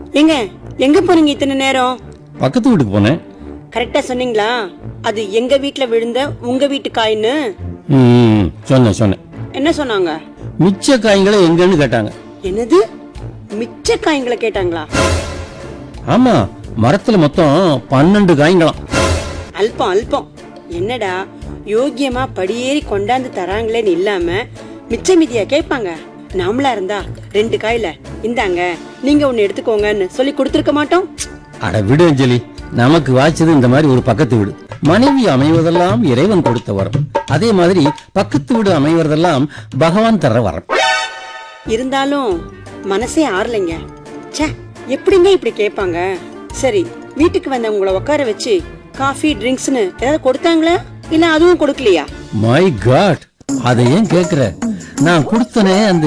ஏங்க எங்க போறீங்க இத்தனை நேரம் பக்கத்து வீட்டுக்கு போனேன் கரெக்டா சொன்னீங்களா அது எங்க வீட்ல விழுந்த உங்க வீட்டு காயின்னு ம், சொன்னேன் சொன்னேன் என்ன சொன்னாங்க மிச்ச காய்களை எங்கன்னு கேட்டாங்க என்னது மிச்ச காய்களை கேட்டாங்களா ஆமா மரத்துல மொத்தம் பன்னெண்டு காய்ங்களாம் அல்பம் அல்பம் என்னடா யோக்கியமா படியேறி கொண்டாந்து தராங்களேன்னு இல்லாம மிச்ச மீதியா கேட்பாங்க நாமளா இருந்தா ரெண்டு காயில இந்தாங்க நீங்க ஒண்ணு எடுத்துக்கோங்கன்னு சொல்லி கொடுத்துருக்க மாட்டோம் அட விடு அஞ்சலி நமக்கு வாய்ச்சது இந்த மாதிரி ஒரு பக்கத்து வீடு மனைவி அமைவதெல்லாம் இறைவன் கொடுத்த வரம் அதே மாதிரி பக்கத்து வீடு அமைவதெல்லாம் பகவான் தர வரம் இருந்தாலும் மனசே ஆறலைங்க ச்சே எப்படிங்க இப்படி கேட்பாங்க சரி வீட்டுக்கு வந்த உங்களை உட்கார வச்சு காஃபி ட்ரிங்க்ஸ்னு ஏதாவது கொடுத்தாங்களா இல்ல அதுவும் கொடுக்கலையா மை காட் அதை ஏன் கேக்குற நான் கொடுத்தனே அந்த